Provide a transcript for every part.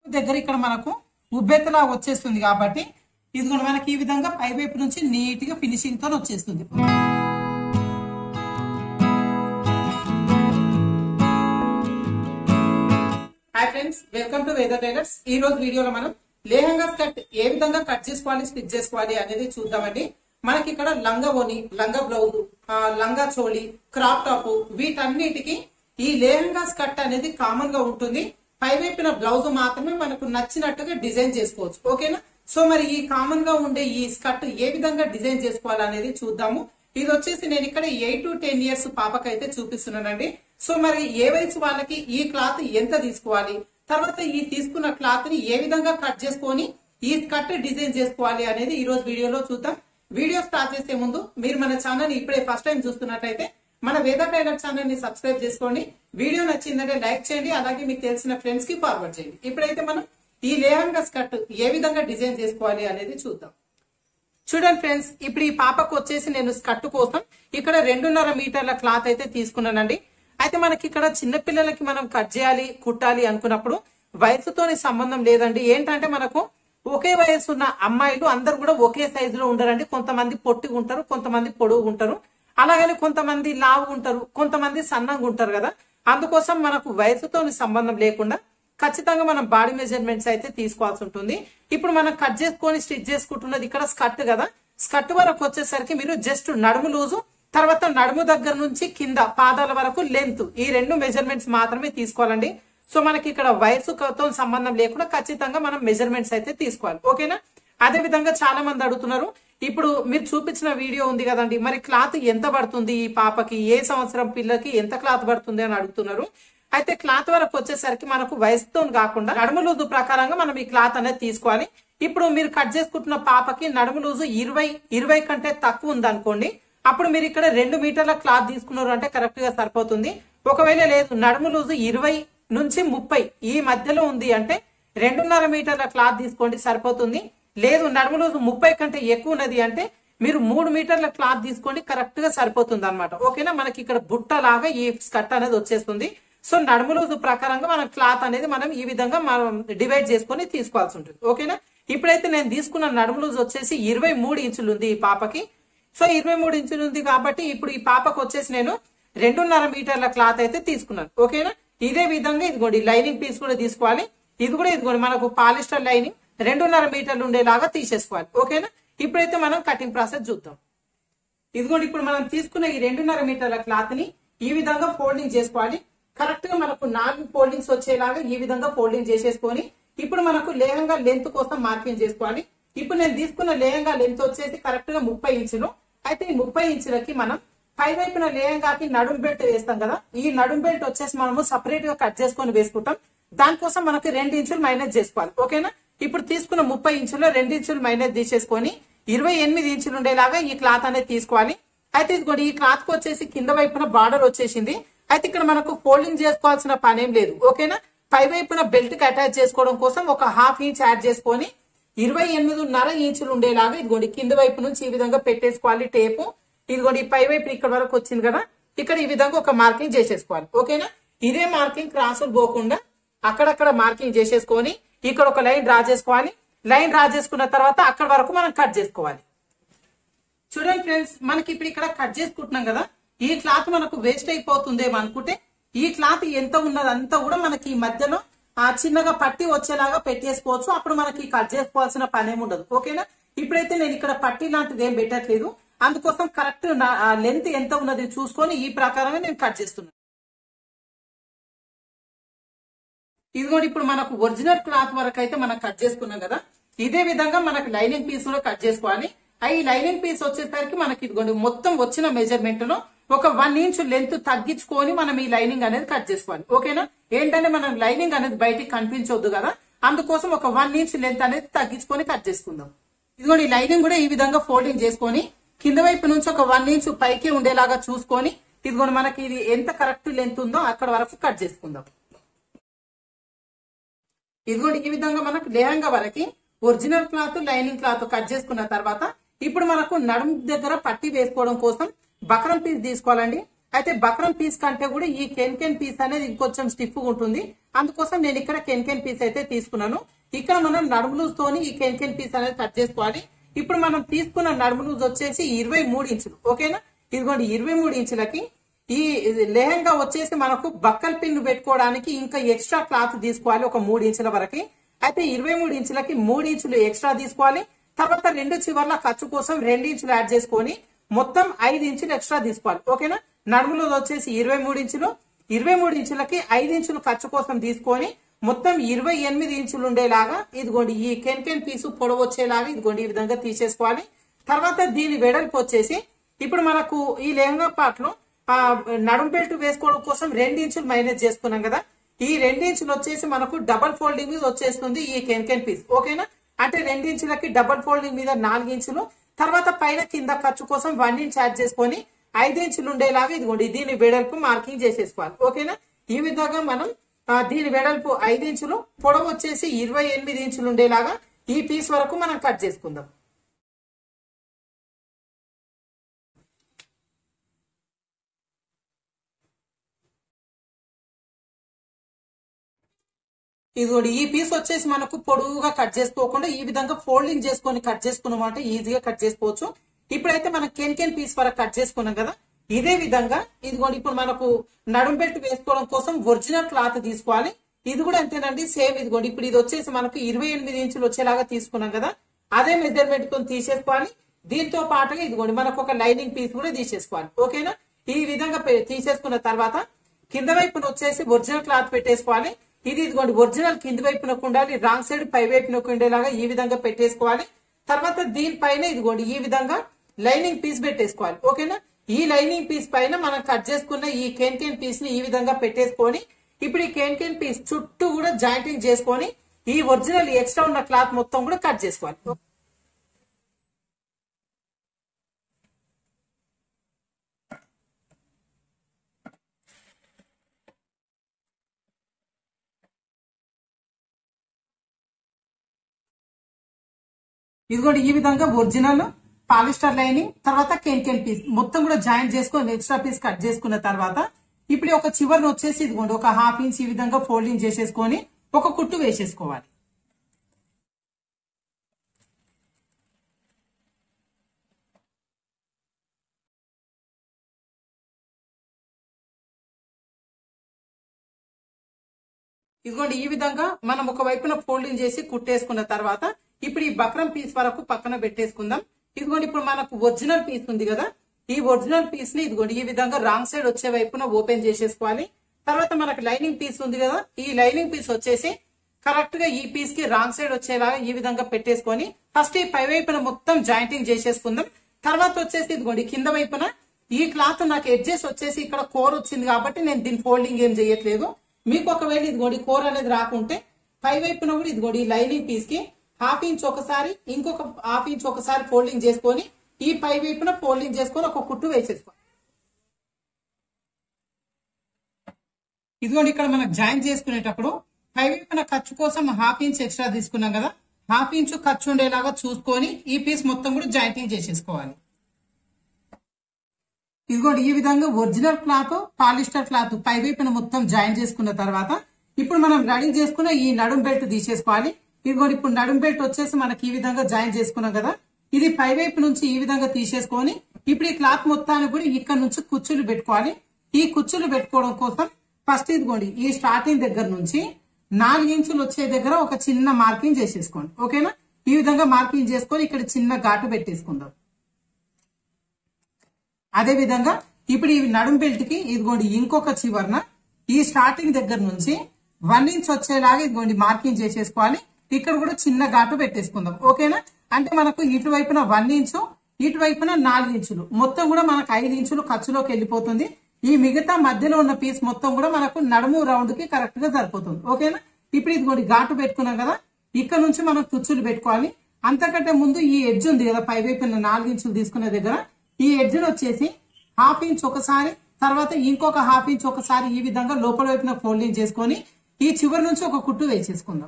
దగ్గర ఇక్కడ మనకు ఉబ్బెత్తలా వచ్చేస్తుంది కాబట్టి ఇది కూడా మనకి ఈ విధంగా పై వైపు నుంచి నీట్ గా ఫినిషింగ్ తో వచ్చేస్తుంది హాయ్ ఫ్రెండ్స్ వెల్కమ్ టు వేదర్ టైలర్స్ ఈ రోజు వీడియోలో మనం లేహంగా కట్ ఏ విధంగా కట్ చేసుకోవాలి స్టిచ్ చేసుకోవాలి అనేది చూద్దామండి మనకి ఇక్కడ లంగా ఓని లంగా బ్లౌజ్ లంగా చోళి క్రాప్ టాప్ వీటన్నిటికి ఈ లేహంగా స్కర్ట్ అనేది కామన్ గా ఉంటుంది పై వైపున బ్లౌజ్ మాత్రమే మనకు నచ్చినట్టుగా డిజైన్ చేసుకోవచ్చు ఓకేనా సో మరి ఈ కామన్ గా ఉండే ఈ స్కర్ట్ ఏ విధంగా డిజైన్ చేసుకోవాలి అనేది చూద్దాము ఇది వచ్చేసి నేను ఇక్కడ ఎయిట్ టు టెన్ ఇయర్స్ పాపకైతే చూపిస్తున్నానండి సో మరి ఏ వయసు వాళ్ళకి ఈ క్లాత్ ఎంత తీసుకోవాలి తర్వాత ఈ తీసుకున్న క్లాత్ ని ఏ విధంగా కట్ చేసుకొని ఈ కట్ డిజైన్ చేసుకోవాలి అనేది ఈ రోజు వీడియోలో చూద్దాం వీడియో స్టార్ట్ చేసే ముందు మీరు మన ఛానల్ ఇప్పుడే ఫస్ట్ టైం చూస్తున్నట్లయితే మన వేద టైలర్ ఛానల్ ని సబ్స్క్రైబ్ చేసుకోండి వీడియో నచ్చిందంటే లైక్ చేయండి అలాగే మీకు తెలిసిన ఫ్రెండ్స్ కి ఫార్వర్డ్ చేయండి ఇప్పుడైతే మనం ఈ లేహంగా స్కర్ట్ ఏ విధంగా డిజైన్ చేసుకోవాలి అనేది చూద్దాం చూడండి ఫ్రెండ్స్ ఇప్పుడు ఈ పాపకు వచ్చేసి నేను స్కర్ట్ కోసం ఇక్కడ రెండున్నర మీటర్ల క్లాత్ అయితే తీసుకున్నానండి అయితే మనకి ఇక్కడ చిన్న పిల్లలకి మనం కట్ చేయాలి కుట్టాలి అనుకున్నప్పుడు వయసుతోని సంబంధం లేదండి ఏంటంటే మనకు ఒకే వయసు ఉన్న అమ్మాయిలు అందరు కూడా ఒకే సైజులో ఉండరండి కొంతమంది పొట్టిగా ఉంటారు కొంతమంది పొడుగు ఉంటారు అలాగని కొంతమంది లావు ఉంటారు కొంతమంది సన్నగా ఉంటారు కదా అందుకోసం మనకు వయసుతోని సంబంధం లేకుండా ఖచ్చితంగా మనం బాడీ మెజర్మెంట్స్ అయితే తీసుకోవాల్సి ఉంటుంది ఇప్పుడు మనం కట్ చేసుకొని స్టిచ్ చేసుకుంటున్నది ఇక్కడ స్కర్ట్ కదా స్కర్ట్ వరకు వచ్చేసరికి మీరు జస్ట్ నడుము లూజు తర్వాత నడుము దగ్గర నుంచి కింద పాదాల వరకు లెంత్ ఈ రెండు మెజర్మెంట్స్ మాత్రమే తీసుకోవాలండి సో మనకి ఇక్కడ వయసుతో సంబంధం లేకుండా ఖచ్చితంగా మనం మెజర్మెంట్స్ అయితే తీసుకోవాలి ఓకేనా అదే విధంగా చాలా మంది అడుగుతున్నారు ఇప్పుడు మీరు చూపించిన వీడియో ఉంది కదండి మరి క్లాత్ ఎంత పడుతుంది ఈ పాపకి ఏ సంవత్సరం పిల్లకి ఎంత క్లాత్ పడుతుంది అని అడుగుతున్నారు అయితే క్లాత్ వరకు వచ్చేసరికి మనకు వయసుతో కాకుండా నడుము లూజు ప్రకారంగా మనం ఈ క్లాత్ అనేది తీసుకోవాలి ఇప్పుడు మీరు కట్ చేసుకుంటున్న పాపకి నడుము లూజు ఇరవై ఇరవై కంటే తక్కువ ఉంది అనుకోండి అప్పుడు మీరు ఇక్కడ రెండు మీటర్ల క్లాత్ తీసుకున్నారు అంటే కరెక్ట్ గా సరిపోతుంది ఒకవేళ లేదు నడుము లూజు ఇరవై నుంచి ముప్పై ఈ మధ్యలో ఉంది అంటే రెండున్నర మీటర్ల క్లాత్ తీసుకోండి సరిపోతుంది లేదు నడుము లూజు ముప్పై కంటే ఎక్కువ ఉన్నది అంటే మీరు మూడు మీటర్ల క్లాత్ తీసుకోండి కరెక్ట్ గా సరిపోతుంది అనమాట ఓకేనా మనకి ఇక్కడ బుట్ట లాగా ఈ స్కర్ట్ అనేది వచ్చేస్తుంది సో నడుము లూజు ప్రకారంగా మనం క్లాత్ అనేది మనం ఈ విధంగా మనం డివైడ్ చేసుకొని తీసుకోవాల్సి ఉంటుంది ఓకేనా ఇప్పుడైతే నేను తీసుకున్న నడుము లూజు వచ్చేసి ఇరవై మూడు ఇంచులు ఉంది ఈ పాపకి సో ఇరవై మూడు ఇంచులు ఉంది కాబట్టి ఇప్పుడు ఈ పాపకు వచ్చేసి నేను రెండున్నర మీటర్ల క్లాత్ అయితే తీసుకున్నాను ఓకేనా ఇదే విధంగా ఇదిగోండి లైనింగ్ పీస్ కూడా తీసుకోవాలి ఇది కూడా ఇదిగోండి మనకు పాలిస్టర్ లైనింగ్ రెండున్నర మీటర్లు ఉండేలాగా తీసేసుకోవాలి ఓకేనా ఇప్పుడైతే మనం కటింగ్ ప్రాసెస్ చూద్దాం ఇదిగోండి ఇప్పుడు మనం తీసుకున్న ఈ రెండున్నర మీటర్ల క్లాత్ ని ఈ విధంగా ఫోల్డింగ్ చేసుకోవాలి కరెక్ట్ గా మనకు నాలుగు ఫోల్డింగ్స్ వచ్చేలాగా ఈ విధంగా ఫోల్డింగ్ చేసేసుకొని ఇప్పుడు మనకు లేహంగా లెంత్ కోసం మార్కింగ్ చేసుకోవాలి ఇప్పుడు నేను తీసుకున్న లేహంగా లెంత్ వచ్చేసి కరెక్ట్ గా ముప్పై ఇంచులు అయితే ఈ ముప్పై ఇంచులకి మనం పై వైపున లేహంగాకి నడుం బెల్ట్ వేస్తాం కదా ఈ నడుం బెల్ట్ వచ్చేసి మనము సపరేట్ గా కట్ చేసుకొని వేసుకుంటాం దానికోసం మనకి రెండు ఇంచులు మైనస్ చేసుకోవాలి ఓకేనా ఇప్పుడు తీసుకున్న ముప్పై ఇంచులో రెండు ఇంచులు మైనస్ తీసేసుకొని ఇరవై ఎనిమిది ఇంచులు ఉండేలాగా ఈ క్లాత్ అనేది తీసుకోవాలి అయితే ఇదిగోండి ఈ క్లాత్ కు వచ్చేసి కింద వైపున బార్డర్ వచ్చేసింది అయితే ఇక్కడ మనకు ఫోల్డింగ్ చేసుకోవాల్సిన పనేం లేదు ఓకేనా పై వైపున బెల్ట్ కి అటాచ్ చేసుకోవడం కోసం ఒక హాఫ్ ఇంచ్ యాడ్ చేసుకొని ఇరవై ఎనిమిదిన్నర ఇంచులు ఉండేలాగా ఇదిగోండి కింద వైపు నుంచి ఈ విధంగా పెట్టేసుకోవాలి టేపు ఇదిగోండి ఈ పై వైపు ఇక్కడ వరకు వచ్చింది కదా ఇక్కడ ఈ విధంగా ఒక మార్కింగ్ చేసేసుకోవాలి ఓకేనా ఇదే మార్కింగ్ క్రాసులు పోకుండా అక్కడక్కడ మార్కింగ్ చేసేసుకొని ఇక్కడ ఒక లైన్ డ్రా చేసుకోవాలి లైన్ డ్రా చేసుకున్న తర్వాత అక్కడ వరకు మనం కట్ చేసుకోవాలి చూడండి ఫ్రెండ్స్ మనకి ఇప్పుడు ఇక్కడ కట్ చేసుకుంటున్నాం కదా ఈ క్లాత్ మనకు వేస్ట్ అయిపోతుందేమో అనుకుంటే ఈ క్లాత్ ఎంత ఉన్నదంతా కూడా మనకి ఈ మధ్యలో ఆ చిన్నగా పట్టి వచ్చేలాగా పెట్టేసుకోవచ్చు అప్పుడు మనకి కట్ చేసుకోవాల్సిన పని ఏమి ఉండదు ఓకేనా ఇప్పుడైతే నేను ఇక్కడ పట్టి లాంటిది ఏం పెట్టట్లేదు అందుకోసం కరెక్ట్ లెంత్ ఎంత ఉన్నది చూసుకొని ఈ ప్రకారంగా నేను కట్ చేస్తున్నాను ఇదిగోండి ఇప్పుడు మనకు ఒరిజినల్ క్లాత్ వరకు అయితే మనం కట్ చేసుకున్నాం కదా ఇదే విధంగా మనకు లైనింగ్ పీస్ కూడా కట్ చేసుకోవాలి ఆ ఈ లైనింగ్ పీస్ వచ్చేసరికి మనకి ఇదిగోండి మొత్తం వచ్చిన మెజర్మెంట్ లో ఒక వన్ ఇంచ్ లెంత్ తగ్గించుకొని మనం ఈ లైనింగ్ అనేది కట్ చేసుకోవాలి ఓకేనా ఏంటంటే మనం లైనింగ్ అనేది బయటికి కనిపించొద్దు కదా అందుకోసం ఒక వన్ ఇంచ్ లెంత్ అనేది తగ్గించుకొని కట్ చేసుకుందాం ఇదిగోండి ఈ లైనింగ్ కూడా ఈ విధంగా ఫోల్డింగ్ చేసుకొని కింద వైపు నుంచి ఒక వన్ ఇంచ్ పైకి ఉండేలాగా చూసుకొని ఇదిగోండి మనకి ఇది ఎంత కరెక్ట్ లెంత్ ఉందో అక్కడ వరకు కట్ చేసుకుందాం ఇదిగోండి ఈ విధంగా మనకు లేహంగా వరకు original cloth lining cloth cut చేసుకున్న తర్వాత ఇప్పుడు మనకు నడుము దగ్గర పట్టి వేసుకోవడం కోసం బక్రం పీస్ తీసుకోవాలండి అయితే బక్రం పీస్ కంటే కూడా ఈ కెన్ కెన్ పీస్ అనేది ఇంకొంచెం స్టిఫ్ ఉంటుంది అందుకోసం నేను ఇక్కడ కెన్ కెన్ పీస్ అయితే తీసుకున్నాను ఇక్కడ మనం నడుము తోని ఈ కెన్ కెన్ పీస్ అనేది కట్ చేసుకోవాలి ఇప్పుడు మనం తీసుకున్న నడుము లూజ్ వచ్చేసి ఇరవై మూడు ఇంచులు ఓకేనా ఇదిగోండి ఇరవై మూడు ఇంచులకి ఈ లెహంగా వచ్చేసి మనకు బక్కల్ పిన్ పెట్టుకోవడానికి ఇంకా ఎక్స్ట్రా క్లాత్ తీసుకోవాలి ఒక మూడు ఇంచుల వరకు అయితే ఇరవై మూడు ఇంచులకి మూడు ఇంచులు ఎక్స్ట్రా తీసుకోవాలి తర్వాత రెండు చివర్ల ఖర్చు కోసం రెండు ఇంచులు యాడ్ చేసుకొని మొత్తం ఐదు ఇంచులు ఎక్స్ట్రా తీసుకోవాలి ఓకేనా నడుములో వచ్చేసి ఇరవై మూడు ఇంచులు ఇరవై మూడు ఇంచులకి ఐదు ఇంచులు ఖర్చు కోసం తీసుకొని మొత్తం ఇరవై ఎనిమిది ఇంచులు ఉండేలాగా ఇదిగోండి ఈ కెన్ కెన్ పీసు పొడవు వచ్చేలాగా ఇదిగోండి ఈ విధంగా తీసేసుకోవాలి తర్వాత దీని వెడల్పు వచ్చేసి ఇప్పుడు మనకు ఈ లెహంగా పార్ట్ లో ఆ నడుం బెల్ట్ వేసుకోవడం కోసం రెండు ఇంచులు మైనస్ చేసుకున్నాం కదా ఈ రెండు ఇంచులు వచ్చేసి మనకు డబల్ ఫోల్డింగ్ మీద వచ్చేస్తుంది ఈ కెన్ కెన్ పీస్ ఓకేనా అంటే రెండు ఇంచులకి డబల్ ఫోల్డింగ్ మీద నాలుగు ఇంచులు తర్వాత పైన కింద ఖర్చు కోసం వన్ ఇంచ్ యాడ్ చేసుకొని ఐదు ఇంచులు ఉండేలాగా ఇదిగోండి దీని వెడల్పు మార్కింగ్ చేసేసుకోవాలి ఓకేనా ఈ విధంగా మనం ఆ, దీని వెడల్పు ఐదు ఇంచులు పొడవు వచ్చేసి ఇరవై ఎనిమిది ఇంచులు ఉండేలాగా ఈ పీస్ వరకు మనం కట్ చేసుకుందాం ఇదిగోండి ఈ పీస్ వచ్చేసి మనకు పొడుగుగా కట్ చేసుకోకుండా ఈ విధంగా ఫోల్డింగ్ చేసుకొని కట్ చేసుకున్నామంటే ఈజీగా కట్ చేసుకోవచ్చు ఇప్పుడైతే మనం కెన్ కెన్ పీస్ వరకు కట్ చేసుకున్నాం కదా ఇదే విధంగా ఇదిగోండి ఇప్పుడు మనకు నడుం బెల్ట్ వేసుకోవడం కోసం ఒరిజినల్ క్లాత్ తీసుకోవాలి ఇది కూడా అంతేనండి సేమ్ ఇదిగోండి ఇప్పుడు ఇది వచ్చేసి మనకు ఇరవై ఎనిమిది ఇంచులు వచ్చేలాగా తీసుకున్నాం కదా అదే మెజర్మెంట్ తో తీసేసుకోవాలి దీంతో పాటుగా ఇదిగోండి మనకు ఒక లైనింగ్ పీస్ కూడా తీసేసుకోవాలి ఓకేనా ఈ విధంగా పె- తీసేసుకున్న తర్వాత కింద వైపున వచ్చేసి ఒరిజినల్ క్లాత్ పెట్టేసుకోవాలి ఇది ఇదిగోండి ఒరిజినల్ కింది వైపునకు ఉండాలి రాంగ్ సైడ్ పై వైపునకు ఉండేలాగా ఈ విధంగా పెట్టేసుకోవాలి తర్వాత దీనిపైన ఇదిగోండి ఈ విధంగా లైనింగ్ పీస్ పెట్టేసుకోవాలి ఓకేనా ఈ లైనింగ్ పీస్ పైన మనం కట్ చేసుకున్న ఈ కేన్ కేన్ పీస్ ని ఈ విధంగా పెట్టేసుకొని ఇప్పుడు ఈ కేన్ కేన్ పీస్ చుట్టూ కూడా జాయింటింగ్ చేసుకొని ఈ ఒరిజినల్ ఎక్స్ట్రా ఉన్న క్లాత్ మొత్తం కూడా కట్ చేసుకోవాలి ఇదిగోండి ఈ విధంగా ఒరిజినల్ పాలిస్టర్ లైనింగ్ తర్వాత కెన్ కెన్ పీస్ మొత్తం కూడా జాయింట్ చేసుకొని ఎక్స్ట్రా పీస్ కట్ చేసుకున్న తర్వాత ఇప్పుడు ఒక చివరిని వచ్చేసి ఇదిగోండి ఒక హాఫ్ ఇంచ్ ఈ విధంగా ఫోల్డింగ్ చేసేసుకొని ఒక కుట్టు వేసేసుకోవాలి ఇదిగోండి ఈ విధంగా మనం ఒక వైపున ఫోల్డింగ్ చేసి కుట్టేసుకున్న తర్వాత ఇప్పుడు ఈ బక్రం పీస్ వరకు పక్కన పెట్టేసుకుందాం ఇదిగోండి ఇప్పుడు మనకు ఒరిజినల్ పీస్ ఉంది కదా ఈ ఒరిజినల్ పీస్ ని ఇదిగోండి ఈ విధంగా రాంగ్ సైడ్ వచ్చే వైపున ఓపెన్ చేసేసుకోవాలి తర్వాత మనకు లైనింగ్ పీస్ ఉంది కదా ఈ లైనింగ్ పీస్ వచ్చేసి కరెక్ట్ గా ఈ పీస్ కి రాంగ్ సైడ్ వచ్చేలాగా ఈ విధంగా పెట్టేసుకొని ఫస్ట్ ఈ పై వైపున మొత్తం జాయింటింగ్ చేసేసుకుందాం తర్వాత వచ్చేసి ఇదిగోండి కింద వైపున ఈ క్లాత్ నాకు ఎడ్జెస్ వచ్చేసి ఇక్కడ కోర్ వచ్చింది కాబట్టి నేను దీని ఫోల్డింగ్ ఏం చేయట్లేదు మీకు ఒకవేళ ఇదిగోండి కోర్ అనేది రాకుంటే పై వైపున కూడా ఇదిగోండి ఈ లైనింగ్ పీస్ కి హాఫ్ ఇంచ్ ఒకసారి ఇంకొక హాఫ్ ఇంచ్ ఒకసారి ఫోల్డింగ్ చేసుకొని ఈ పై వైపున ఫోల్డింగ్ చేసుకొని ఒక కుట్టు వేసేసుకోవాలి ఇదిగోండి ఇక్కడ మనకు జాయిన్ చేసుకునేటప్పుడు పై వైపున ఖర్చు కోసం హాఫ్ ఇంచ్ ఎక్స్ట్రా తీసుకున్నాం కదా హాఫ్ ఇంచ్ ఖర్చు ఉండేలాగా చూసుకొని ఈ పీస్ మొత్తం కూడా జాయింటింగ్ చేసేసుకోవాలి ఇదిగోండి ఈ విధంగా ఒరిజినల్ క్లాత్ పాలిస్టర్ క్లాత్ పై వైపున మొత్తం జాయిన్ చేసుకున్న తర్వాత ఇప్పుడు మనం రెడీ చేసుకున్న ఈ నడుం బెల్ట్ తీసేసుకోవాలి ఇదిగోండి ఇప్పుడు నడుం బెల్ట్ వచ్చేసి మనకి ఈ విధంగా జాయిన్ చేసుకున్నాం కదా ఇది పై వైపు నుంచి ఈ విధంగా తీసేసుకొని ఇప్పుడు ఈ క్లాత్ మొత్తాన్ని కూడా ఇక్కడ నుంచి కుచ్చులు పెట్టుకోవాలి ఈ కుచ్చులు పెట్టుకోవడం కోసం ఫస్ట్ ఇదిగోండి ఈ స్టార్టింగ్ దగ్గర నుంచి నాలుగు ఇంచులు వచ్చే దగ్గర ఒక చిన్న మార్కింగ్ చేసేసుకోండి ఓకేనా ఈ విధంగా మార్కింగ్ చేసుకొని ఇక్కడ చిన్న ఘాటు పెట్టేసుకుందాం అదే విధంగా ఇప్పుడు ఈ నడుం బెల్ట్ కి ఇదిగోండి ఇంకొక చివరన ఈ స్టార్టింగ్ దగ్గర నుంచి వన్ ఇంచ్ వచ్చేలాగా ఇదిగోండి మార్కింగ్ చేసేసుకోవాలి ఇక్కడ కూడా చిన్న ఘాటు పెట్టేసుకుందాం ఓకేనా అంటే మనకు ఇటువైపున వన్ ఇంచు ఇటువైపున నాలుగు ఇంచులు మొత్తం కూడా మనకు ఐదు ఇంచులు ఖర్చులోకి వెళ్ళిపోతుంది ఈ మిగతా మధ్యలో ఉన్న పీస్ మొత్తం కూడా మనకు నడుము రౌండ్ కి కరెక్ట్ గా సరిపోతుంది ఓకేనా ఇప్పుడు ఇదిగోండి ఘాటు పెట్టుకున్నాం కదా ఇక్కడ నుంచి మనం కుచ్చులు పెట్టుకోవాలి అంతకంటే ముందు ఈ ఎడ్జ్ ఉంది కదా పై వైపున నాలుగు ఇంచులు తీసుకునే దగ్గర ఈ ఎడ్జ్ వచ్చేసి హాఫ్ ఇంచ్ ఒకసారి తర్వాత ఇంకొక హాఫ్ ఇంచ్ ఒకసారి ఈ విధంగా లోపల వైపున ఫోల్డింగ్ చేసుకొని ఈ చివరి నుంచి ఒక కుట్టు వేసేసుకుందాం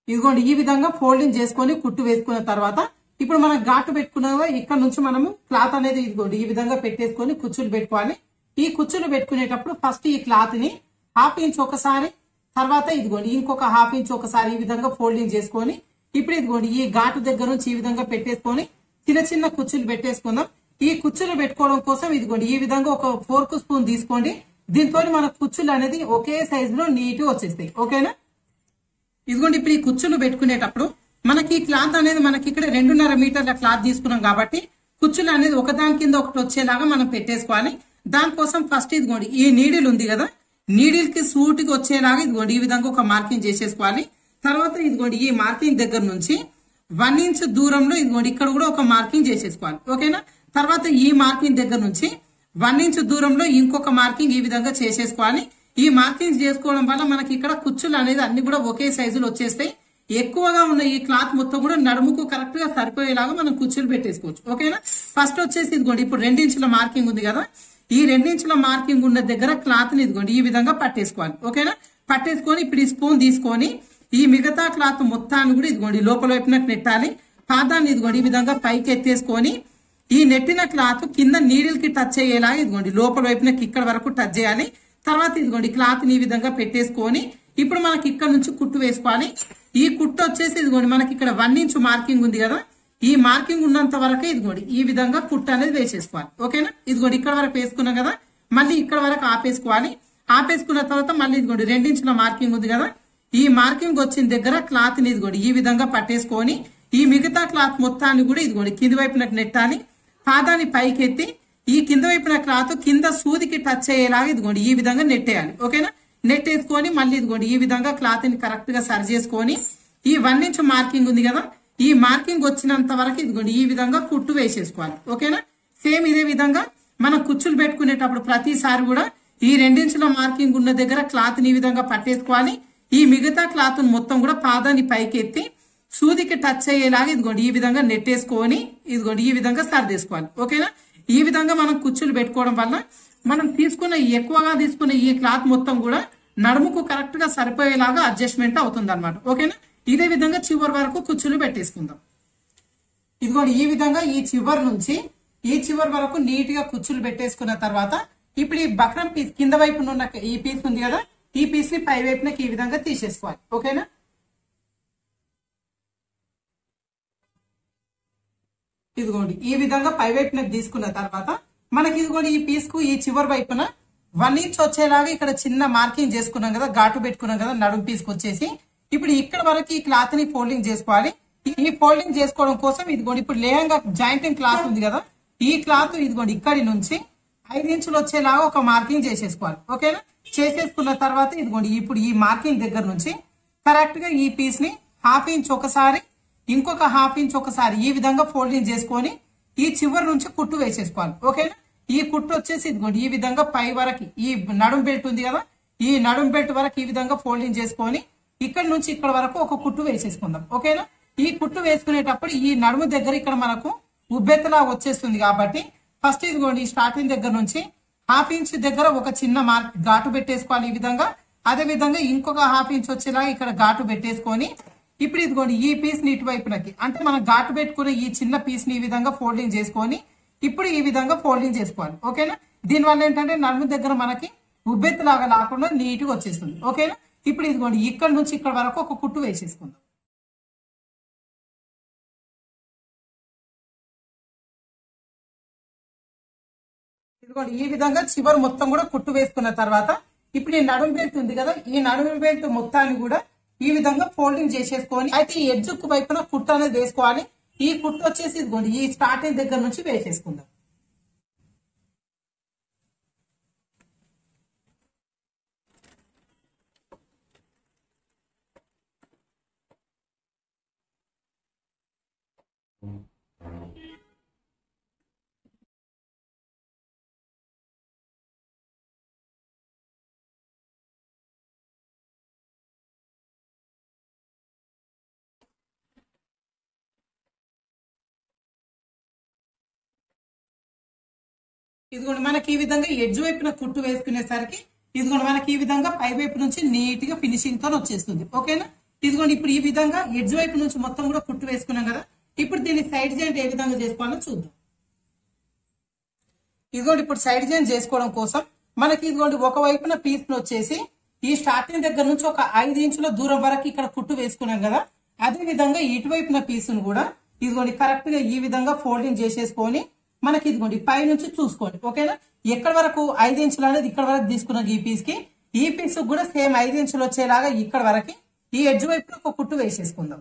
ఇదిగోండి ఈ విధంగా ఫోల్డింగ్ చేసుకొని కుట్టు వేసుకున్న తర్వాత ఇప్పుడు మనం ఘాటు పెట్టుకున్న ఇక్కడ నుంచి మనము క్లాత్ అనేది ఇదిగోండి ఈ విధంగా పెట్టేసుకొని కుచ్చులు పెట్టుకోవాలి ఈ కుచ్చులు పెట్టుకునేటప్పుడు ఫస్ట్ ఈ క్లాత్ ని హాఫ్ ఇంచ్ ఒకసారి తర్వాత ఇదిగోండి ఇంకొక హాఫ్ ఇంచ్ ఒకసారి ఈ విధంగా ఫోల్డింగ్ చేసుకొని ఇప్పుడు ఇదిగోండి ఈ ఘాటు దగ్గర నుంచి ఈ విధంగా పెట్టేసుకొని చిన్న చిన్న కుచ్చులు పెట్టేసుకుందాం ఈ కుచ్చులు పెట్టుకోవడం కోసం ఇదిగోండి ఈ విధంగా ఒక ఫోర్క్ స్పూన్ తీసుకోండి దీంతో మన కుచ్చులు అనేది ఒకే సైజు లో నీట్ వచ్చేస్తాయి ఓకేనా ఇదిగోండి ఇప్పుడు ఈ కుచ్చులు పెట్టుకునేటప్పుడు మనకి ఈ క్లాత్ అనేది మనకి ఇక్కడ రెండున్నర మీటర్ల క్లాత్ తీసుకున్నాం కాబట్టి కుచ్చులు అనేది ఒకదాని కింద ఒకటి వచ్చేలాగా మనం పెట్టేసుకోవాలి దానికోసం ఫస్ట్ ఇదిగోండి ఈ నీడిల్ ఉంది కదా నీడిల్ కి సూటికి వచ్చేలాగా ఇదిగోండి ఈ విధంగా ఒక మార్కింగ్ చేసేసుకోవాలి తర్వాత ఇదిగోండి ఈ మార్కింగ్ దగ్గర నుంచి వన్ ఇంచ్ దూరంలో ఇదిగోండి ఇక్కడ కూడా ఒక మార్కింగ్ చేసేసుకోవాలి ఓకేనా తర్వాత ఈ మార్కింగ్ దగ్గర నుంచి వన్ ఇంచ్ దూరంలో ఇంకొక మార్కింగ్ ఈ విధంగా చేసేసుకోవాలి ఈ మార్కింగ్ చేసుకోవడం వల్ల మనకి ఇక్కడ కుచ్చులు అనేది అన్ని కూడా ఒకే సైజులో వచ్చేస్తాయి ఎక్కువగా ఉన్న ఈ క్లాత్ మొత్తం కూడా నడుముకు కరెక్ట్ గా సరిపోయేలాగా మనం కుచ్చులు పెట్టేసుకోవచ్చు ఓకేనా ఫస్ట్ వచ్చేసి ఇదిగోండి ఇప్పుడు రెండించుల మార్కింగ్ ఉంది కదా ఈ రెండించుల మార్కింగ్ ఉన్న దగ్గర క్లాత్ ని ఇదిగోండి ఈ విధంగా పట్టేసుకోవాలి ఓకేనా పట్టేసుకొని ఇప్పుడు ఈ స్పూన్ తీసుకొని ఈ మిగతా క్లాత్ మొత్తాన్ని కూడా ఇదిగోండి లోపల వైపునకు నెట్టాలి పాదాన్ని ఇదిగోండి ఈ విధంగా పైకి ఎత్తేసుకొని ఈ నెట్టిన క్లాత్ కింద నీడిల్ కి టచ్ అయ్యేలా ఇదిగోండి లోపల వైపునకి ఇక్కడ వరకు టచ్ చేయాలి తర్వాత ఇదిగోండి క్లాత్ ని ఈ విధంగా పెట్టేసుకొని ఇప్పుడు మనకి ఇక్కడ నుంచి కుట్టు వేసుకోవాలి ఈ కుట్టు వచ్చేసి ఇదిగోండి మనకి ఇక్కడ వన్ ఇంచ్ మార్కింగ్ ఉంది కదా ఈ మార్కింగ్ ఉన్నంత వరకే ఇదిగోండి ఈ విధంగా కుట్టు అనేది వేసేసుకోవాలి ఓకేనా ఇదిగోండి ఇక్కడ వరకు వేసుకున్నాం కదా మళ్ళీ ఇక్కడ వరకు ఆపేసుకోవాలి ఆపేసుకున్న తర్వాత మళ్ళీ ఇదిగోండి రెండించుల మార్కింగ్ ఉంది కదా ఈ మార్కింగ్ వచ్చిన దగ్గర క్లాత్ ని ఇదిగోండి ఈ విధంగా పట్టేసుకొని ఈ మిగతా క్లాత్ మొత్తాన్ని కూడా ఇదిగోండి కింది వైపునకు నెట్టాలి పాదాన్ని పైకెత్తి ఈ కింద వైపున క్లాత్ కింద సూదికి టచ్ అయ్యేలాగా ఇదిగోండి ఈ విధంగా నెట్టేయాలి ఓకేనా నెట్టేసుకొని మళ్ళీ ఇదిగోండి ఈ విధంగా క్లాత్ ని కరెక్ట్ గా సరి చేసుకొని ఈ వన్ ఇంచ్ మార్కింగ్ ఉంది కదా ఈ మార్కింగ్ వచ్చినంత వరకు ఇదిగోండి ఈ విధంగా కుట్టు వేసేసుకోవాలి ఓకేనా సేమ్ ఇదే విధంగా మనం కుచ్చులు పెట్టుకునేటప్పుడు ప్రతిసారి కూడా ఈ రెండించుల మార్కింగ్ ఉన్న దగ్గర క్లాత్ ని ఈ విధంగా పట్టేసుకోవాలి ఈ మిగతా క్లాత్ మొత్తం కూడా పాదాన్ని పైకి ఎత్తి సూదికి టచ్ అయ్యేలాగా ఇదిగోండి ఈ విధంగా నెట్టేసుకొని ఇదిగోండి ఈ విధంగా సర్దేసుకోవాలి ఓకేనా ఈ విధంగా మనం కుచ్చులు పెట్టుకోవడం వల్ల మనం తీసుకున్న ఎక్కువగా తీసుకున్న ఈ క్లాత్ మొత్తం కూడా నడుముకు కరెక్ట్ గా సరిపోయేలాగా అడ్జస్ట్మెంట్ అవుతుంది అనమాట ఓకేనా ఇదే విధంగా చివరి వరకు కుచ్చులు పెట్టేసుకుందాం ఇదిగోండి ఈ విధంగా ఈ చివరి నుంచి ఈ చివరి వరకు నీట్ గా కుచ్చులు పెట్టేసుకున్న తర్వాత ఇప్పుడు ఈ బక్రం పీస్ కింద వైపున ఉన్న ఈ పీస్ ఉంది కదా ఈ పీస్ ని పై వైపునకి ఈ విధంగా తీసేసుకోవాలి ఓకేనా ఇదిగోండి ఈ విధంగా పై వైపున తీసుకున్న తర్వాత మనకి ఇదిగోండి ఈ పీస్ కు ఈ చివరి వైపున వన్ ఇంచ్ వచ్చేలాగా ఇక్కడ చిన్న మార్కింగ్ చేసుకున్నాం కదా ఘాటు పెట్టుకున్నాం కదా నడుం పీస్ కు వచ్చేసి ఇప్పుడు ఇక్కడ వరకు ఈ క్లాత్ ని ఫోల్డింగ్ చేసుకోవాలి ఈ ఫోల్డింగ్ చేసుకోవడం కోసం ఇదిగోండి ఇప్పుడు లేహంగా జాయింటింగ్ క్లాత్ ఉంది కదా ఈ క్లాత్ ఇదిగోండి ఇక్కడి నుంచి ఐదు ఇంచులు వచ్చేలాగా ఒక మార్కింగ్ చేసేసుకోవాలి ఓకేనా చేసేసుకున్న తర్వాత ఇదిగోండి ఇప్పుడు ఈ మార్కింగ్ దగ్గర నుంచి కరెక్ట్ గా ఈ పీస్ ని హాఫ్ ఇంచ్ ఒకసారి ఇంకొక హాఫ్ ఇంచ్ ఒకసారి ఈ విధంగా ఫోల్డింగ్ చేసుకొని ఈ చివరి నుంచి కుట్టు వేసేసుకోవాలి ఓకేనా ఈ కుట్టు వచ్చేసి ఇదిగోండి ఈ విధంగా పై వరకు ఈ నడుం బెల్ట్ ఉంది కదా ఈ నడుం బెల్ట్ వరకు ఈ విధంగా ఫోల్డింగ్ చేసుకొని ఇక్కడ నుంచి ఇక్కడ వరకు ఒక కుట్టు వేసేసుకుందాం ఓకేనా ఈ కుట్టు వేసుకునేటప్పుడు ఈ నడుము దగ్గర ఇక్కడ మనకు ఉబ్బెత్తలా వచ్చేస్తుంది కాబట్టి ఫస్ట్ ఇదిగోండి ఈ స్టార్టింగ్ దగ్గర నుంచి హాఫ్ ఇంచ్ దగ్గర ఒక చిన్న మార్క్ ఘాటు పెట్టేసుకోవాలి ఈ విధంగా అదే విధంగా ఇంకొక హాఫ్ ఇంచ్ వచ్చేలా ఇక్కడ ఘాటు పెట్టేసుకొని ఇప్పుడు ఇదిగోండి ఈ పీస్ ని ఇటువైపునకి అంటే మనం ఘాటు పెట్టుకున్న ఈ చిన్న పీస్ ని ఈ విధంగా ఫోల్డింగ్ చేసుకొని ఇప్పుడు ఈ విధంగా ఫోల్డింగ్ చేసుకోవాలి ఓకేనా దీనివల్ల ఏంటంటే నడుము దగ్గర మనకి ఉబ్బెత్తులాగా లేకుండా నీట్ గా వచ్చేస్తుంది ఓకేనా ఇప్పుడు ఇదిగోండి ఇక్కడ నుంచి ఇక్కడ వరకు ఒక కుట్టు వేసేసుకుందాం ఇదిగోండి ఈ విధంగా చివరి మొత్తం కూడా కుట్టు వేసుకున్న తర్వాత ఇప్పుడు ఈ నడుము బెల్ట్ ఉంది కదా ఈ నడుము బెల్ట్ మొత్తాన్ని కూడా ఈ విధంగా ఫోల్డింగ్ చేసేసుకొని అయితే ఈ ఎడ్జుకు వైపున కుట్టు అనేది వేసుకోవాలి ఈ కుట్టు వచ్చేసి ఇదిగోండి ఈ స్టార్టింగ్ దగ్గర నుంచి వేసేసుకుందాం ఇదిగోండి మనకి ఈ విధంగా ఎడ్జ్ వైపున కుట్టు వేసుకునేసరికి ఇదిగోండి మనకి ఈ విధంగా పై వైపు నుంచి నీట్ గా ఫినిషింగ్ తో వచ్చేస్తుంది ఓకేనా ఇదిగోండి ఇప్పుడు ఈ విధంగా ఎడ్జ్ వైపు నుంచి మొత్తం కూడా కుట్టు వేసుకున్నాం కదా ఇప్పుడు దీన్ని సైడ్ జాయింట్ ఏ విధంగా చేసుకోవాలో చూద్దాం ఇదిగోండి ఇప్పుడు సైడ్ జాయింట్ చేసుకోవడం కోసం మనకి ఇదిగోండి ఒక వైపున పీస్ వచ్చేసి ఈ స్టార్టింగ్ దగ్గర నుంచి ఒక ఐదు ఇంచుల దూరం వరకు ఇక్కడ కుట్టు వేసుకున్నాం కదా అదే విధంగా ఇటువైపున పీసును కూడా ఇదిగోండి కరెక్ట్ గా ఈ విధంగా ఫోల్డింగ్ చేసేసుకొని మనకి ఇదిగోండి పై నుంచి చూసుకోండి ఓకేనా ఎక్కడ వరకు ఐదు ఇంచులు అనేది ఇక్కడ వరకు తీసుకున్నాం ఈ పీస్ కి ఈ పీస్ కూడా సేమ్ ఐదు ఇంచులు వచ్చేలాగా ఇక్కడ వరకు ఈ ఎడ్జ్ వైపున ఒక కుట్టు వేసేసుకుందాం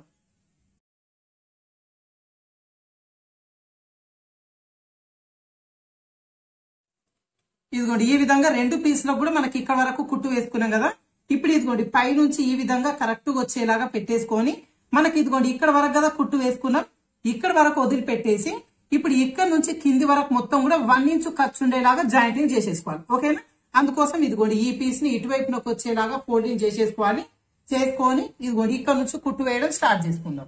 ఇదిగోండి ఈ విధంగా రెండు పీసులకు కూడా మనకి ఇక్కడ వరకు కుట్టు వేసుకున్నాం కదా ఇప్పుడు ఇదిగోండి పై నుంచి ఈ విధంగా కరెక్ట్ గా వచ్చేలాగా పెట్టేసుకొని మనకి ఇదిగోండి ఇక్కడ వరకు కదా కుట్టు వేసుకున్నాం ఇక్కడ వరకు వదిలిపెట్టేసి ఇప్పుడు ఇక్కడ నుంచి కింది వరకు మొత్తం కూడా వన్ ఇంచు ఖర్చు ఉండేలాగా జాయింటింగ్ చేసేసుకోవాలి ఓకేనా అందుకోసం ఇదిగోండి ఈ పీస్ ని ఇటువైపునకు వచ్చేలాగా ఫోల్డింగ్ చేసేసుకోవాలి చేసుకొని ఇదిగోండి ఇక్కడ నుంచి కుట్టు వేయడం స్టార్ట్ చేసుకుందాం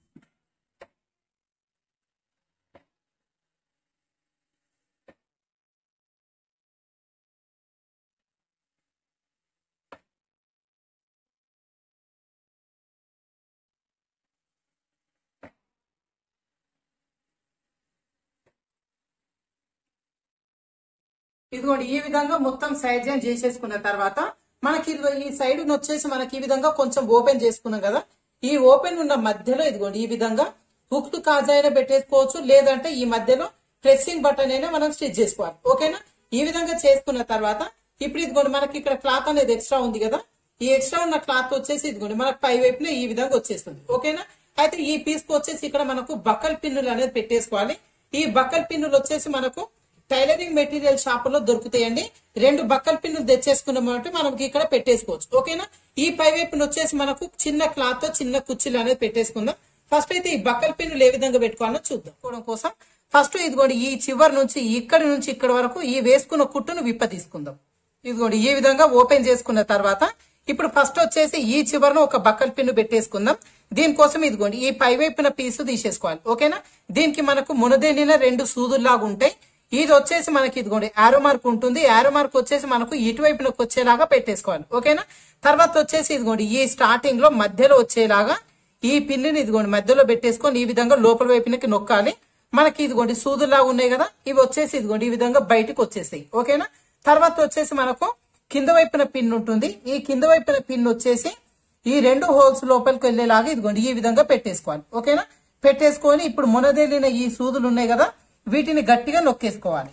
ఇదిగోండి ఈ విధంగా మొత్తం సైడ్ జాయిన్ చేసేసుకున్న తర్వాత మనకి ఇదిగో ఈ సైడ్ వచ్చేసి మనకి ఈ విధంగా కొంచెం ఓపెన్ చేసుకున్నాం కదా ఈ ఓపెన్ ఉన్న మధ్యలో ఇదిగోండి ఈ విధంగా హుక్స్ కాజా అయినా పెట్టేసుకోవచ్చు లేదంటే ఈ మధ్యలో ప్రెస్సింగ్ బటన్ అయినా మనం స్టిచ్ చేసుకోవాలి ఓకేనా ఈ విధంగా చేసుకున్న తర్వాత ఇప్పుడు ఇదిగోండి మనకి ఇక్కడ క్లాత్ అనేది ఎక్స్ట్రా ఉంది కదా ఈ ఎక్స్ట్రా ఉన్న క్లాత్ వచ్చేసి ఇదిగోండి మనకు పై వైపున ఈ విధంగా వచ్చేస్తుంది ఓకేనా అయితే ఈ పీస్ కు వచ్చేసి ఇక్కడ మనకు బక్కల్ పిన్నులు అనేది పెట్టేసుకోవాలి ఈ బక్కల్ పిన్నులు వచ్చేసి మనకు టైలరింగ్ మెటీరియల్ షాప్ లో దొరుకుతాయండి రెండు బక్కల పిన్నులు తెచ్చేసుకున్నామంటే మనకి ఇక్కడ పెట్టేసుకోవచ్చు ఓకేనా ఈ పై వైపున వచ్చేసి మనకు చిన్న క్లాత్ తో చిన్న కుర్చీలు అనేది పెట్టేసుకుందాం ఫస్ట్ అయితే ఈ బక్కల పిన్నులు ఏ విధంగా పెట్టుకోవాలో చూద్దాం కోవడం కోసం ఫస్ట్ ఇదిగోండి ఈ చివరి నుంచి ఇక్కడి నుంచి ఇక్కడ వరకు ఈ వేసుకున్న కుట్టును విప్ప తీసుకుందాం ఇదిగోండి ఈ విధంగా ఓపెన్ చేసుకున్న తర్వాత ఇప్పుడు ఫస్ట్ వచ్చేసి ఈ చివరన ఒక బక్కల పిన్ను పెట్టేసుకుందాం దీనికోసం ఇదిగోండి ఈ పై వైపున పీసు తీసేసుకోవాలి ఓకేనా దీనికి మనకు మునదేనిన రెండు సూదుల్లాగా ఉంటాయి ఇది వచ్చేసి మనకి ఇదిగోండి ఆరో మార్క్ ఉంటుంది ఆరో మార్క్ వచ్చేసి మనకు ఇటువైపునకు వచ్చేలాగా పెట్టేసుకోవాలి ఓకేనా తర్వాత వచ్చేసి ఇదిగోండి ఈ స్టార్టింగ్ లో మధ్యలో వచ్చేలాగా ఈ పిన్నిని ఇదిగోండి మధ్యలో పెట్టేసుకొని ఈ విధంగా లోపల వైపునకి నొక్కాలి మనకి ఇదిగోండి సూదులాగా ఉన్నాయి కదా ఇవి వచ్చేసి ఇదిగోండి ఈ విధంగా బయటకు వచ్చేసాయి ఓకేనా తర్వాత వచ్చేసి మనకు కింద వైపున పిన్ ఉంటుంది ఈ కింద వైపున పిన్ వచ్చేసి ఈ రెండు హోల్స్ లోపలికి వెళ్ళేలాగా ఇదిగోండి ఈ విధంగా పెట్టేసుకోవాలి ఓకేనా పెట్టేసుకొని ఇప్పుడు మునదేలిన ఈ సూదులు ఉన్నాయి కదా వీటిని గట్టిగా నొక్కేసుకోవాలి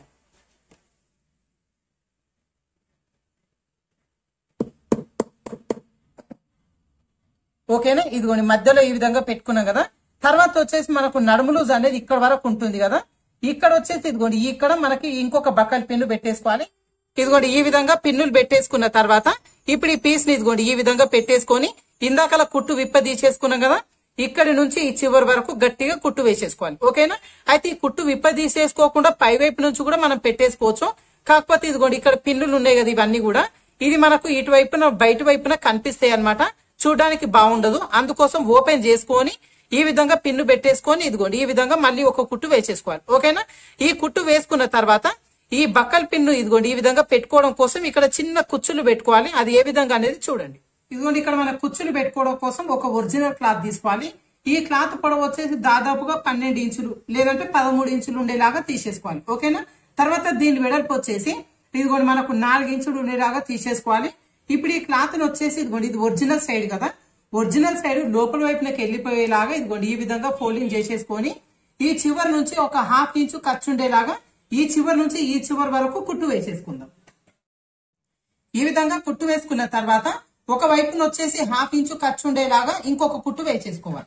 ఓకేనా ఇదిగోండి మధ్యలో ఈ విధంగా పెట్టుకున్నాం కదా తర్వాత వచ్చేసి మనకు నడుము లూజ్ అనేది ఇక్కడ వరకు ఉంటుంది కదా ఇక్కడ వచ్చేసి ఇదిగోండి ఇక్కడ మనకి ఇంకొక బక్కల పిన్ను పెట్టేసుకోవాలి ఇదిగోండి ఈ విధంగా పిన్నులు పెట్టేసుకున్న తర్వాత ఇప్పుడు ఈ పీస్ ని ఇదిగోండి ఈ విధంగా పెట్టేసుకొని ఇందాకలా కుట్టు విప్ప తీసేసుకున్నాం కదా ఇక్కడి నుంచి ఈ చివరి వరకు గట్టిగా కుట్టు వేసేసుకోవాలి ఓకేనా అయితే ఈ కుట్టు విప్ప తీసేసుకోకుండా పై వైపు నుంచి కూడా మనం పెట్టేసుకోవచ్చు కాకపోతే ఇదిగోండి ఇక్కడ పిన్నులు ఉన్నాయి కదా ఇవన్నీ కూడా ఇది మనకు ఇటువైపున బయట వైపున కనిపిస్తాయి అన్నమాట చూడడానికి బాగుండదు అందుకోసం ఓపెన్ చేసుకొని ఈ విధంగా పిన్ను పెట్టేసుకొని ఇదిగోండి ఈ విధంగా మళ్ళీ ఒక కుట్టు వేసేసుకోవాలి ఓకేనా ఈ కుట్టు వేసుకున్న తర్వాత ఈ బక్కల పిన్ను ఇదిగోండి ఈ విధంగా పెట్టుకోవడం కోసం ఇక్కడ చిన్న కుచ్చులు పెట్టుకోవాలి అది ఏ విధంగా అనేది చూడండి ఇదిగోండి ఇక్కడ మన కుచ్చులు పెట్టుకోవడం కోసం ఒక ఒరిజినల్ క్లాత్ తీసుకోవాలి ఈ క్లాత్ పొడవు వచ్చేసి దాదాపుగా పన్నెండు ఇంచులు లేదంటే పదమూడు ఇంచులు ఉండేలాగా తీసేసుకోవాలి ఓకేనా తర్వాత దీని వెడల్పు వచ్చేసి ఇదిగోండి మనకు నాలుగు ఇంచులు ఉండేలాగా తీసేసుకోవాలి ఇప్పుడు ఈ క్లాత్ వచ్చేసి ఇదిగోండి ఇది ఒరిజినల్ సైడ్ కదా ఒరిజినల్ సైడ్ లోపల వైపునకి వెళ్ళిపోయేలాగా ఇదిగోండి ఈ విధంగా ఫోల్డింగ్ చేసేసుకొని ఈ చివరి నుంచి ఒక హాఫ్ ఇంచు ఖర్చు ఉండేలాగా ఈ చివరి నుంచి ఈ చివరి వరకు కుట్టు వేసేసుకుందాం ఈ విధంగా కుట్టు వేసుకున్న తర్వాత ఒక వైపున వచ్చేసి హాఫ్ ఇంచు ఖర్చు ఉండేలాగా ఇంకొక కుట్టు వేసేసుకోవాలి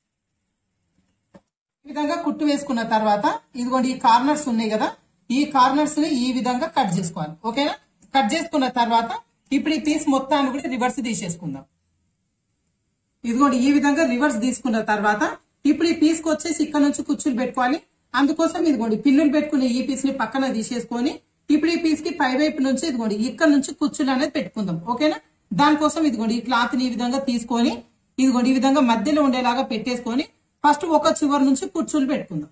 ఈ విధంగా కుట్టు వేసుకున్న తర్వాత ఇదిగోండి ఈ కార్నర్స్ ఉన్నాయి కదా ఈ కార్నర్స్ ని ఈ విధంగా కట్ చేసుకోవాలి ఓకేనా కట్ చేసుకున్న తర్వాత ఇప్పుడు ఈ పీస్ మొత్తాన్ని కూడా రివర్స్ తీసేసుకుందాం ఇదిగోండి ఈ విధంగా రివర్స్ తీసుకున్న తర్వాత ఇప్పుడు ఈ పీస్ కి వచ్చేసి ఇక్కడ నుంచి కుచ్చులు పెట్టుకోవాలి అందుకోసం ఇదిగోండి పిన్నులు పెట్టుకునే ఈ పీస్ ని పక్కన తీసేసుకొని ఇప్పుడు ఈ పీస్ కి పై వైపు నుంచి ఇదిగోండి ఇక్కడ నుంచి కుచ్చులు అనేది పెట్టుకుందాం ఓకేనా దానికోసం ఇదిగోండి ఈ క్లాత్ ని ఈ విధంగా తీసుకొని ఇదిగోండి ఈ విధంగా మధ్యలో ఉండేలాగా పెట్టేసుకొని ఫస్ట్ ఒక చివరి నుంచి కుచ్చులు పెట్టుకుందాం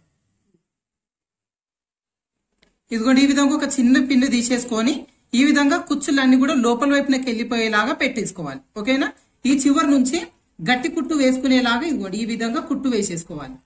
ఇదిగోండి ఈ విధంగా ఒక చిన్న పిన్ను తీసేసుకొని ఈ విధంగా కుచ్చులన్నీ కూడా లోపల వైపునకి వెళ్ళిపోయేలాగా పెట్టేసుకోవాలి ఓకేనా ఈ చివరి నుంచి గట్టి కుట్టు వేసుకునేలాగా ఇదిగోండి ఈ విధంగా కుట్టు వేసేసుకోవాలి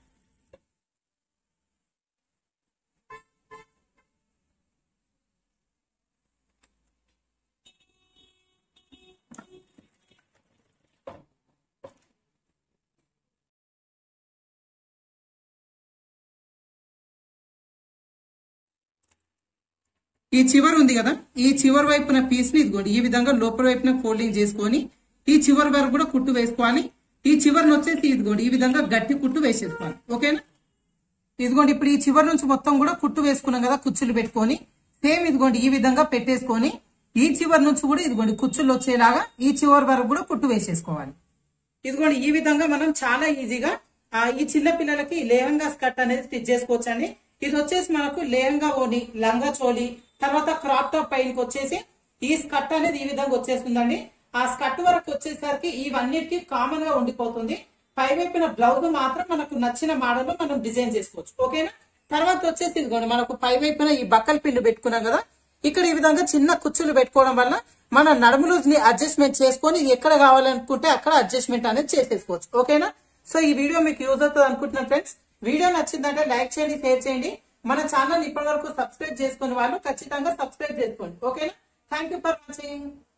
ఈ చివరి ఉంది కదా ఈ చివరి వైపున పీస్ ని ఇదిగోండి ఈ విధంగా లోపల వైపున ఫోల్డింగ్ చేసుకొని ఈ చివరి వరకు కూడా కుట్టు వేసుకోవాలి ఈ చివరిని వచ్చేసి ఇదిగోండి ఈ విధంగా గట్టి కుట్టు వేసేసుకోవాలి ఓకేనా ఇదిగోండి ఇప్పుడు ఈ చివరి నుంచి మొత్తం కూడా కుట్టు వేసుకున్నాం కదా కుచ్చులు పెట్టుకొని సేమ్ ఇదిగోండి ఈ విధంగా పెట్టేసుకొని ఈ చివరి నుంచి కూడా ఇదిగోండి కుచ్చులు వచ్చేలాగా ఈ చివరి వరకు కూడా కుట్టు వేసేసుకోవాలి ఇదిగోండి ఈ విధంగా మనం చాలా ఈజీగా ఆ, ఈ చిన్న పిల్లలకి లేహంగా స్కర్ట్ అనేది స్టిచ్ చేసుకోవచ్చు అండి ఇది వచ్చేసి మనకు లేహంగా ఓని లంగా చోలి తర్వాత క్రాప్ టాప్ పైనకి వచ్చేసి ఈ స్కర్ట్ అనేది ఈ విధంగా వచ్చేస్తుందండి ఆ స్కర్ట్ వరకు వచ్చేసరికి ఇవన్నిటికి కామన్ గా ఉండిపోతుంది పై వైపున బ్లౌజ్ మాత్రం మనకు నచ్చిన మోడల్ లో మనం డిజైన్ చేసుకోవచ్చు ఓకేనా తర్వాత వచ్చేసి ఇదిగోండి మనకు పై వైపున ఈ బక్కల పిల్లు పెట్టుకున్నాం కదా ఇక్కడ ఈ విధంగా చిన్న కుచ్చులు పెట్టుకోవడం వల్ల మన నడుములు ని అడ్జస్ట్మెంట్ చేసుకొని ఎక్కడ కావాలనుకుంటే అక్కడ అడ్జస్ట్మెంట్ అనేది చేసేసుకోవచ్చు ఓకేనా సో ఈ వీడియో మీకు యూజ్ అవుతుంది అనుకుంటున్నాను ఫ్రెండ్స్ వీడియో నచ్చిందంటే లైక్ చేయండి షేర్ చేయండి మన ఛానల్ ఇప్పటి వరకు సబ్స్క్రైబ్ చేసుకునే వాళ్ళు ఖచ్చితంగా సబ్స్క్రైబ్ చేసుకోండి ఓకేనా థ్యాంక్ యూ ఫర్ వాచింగ్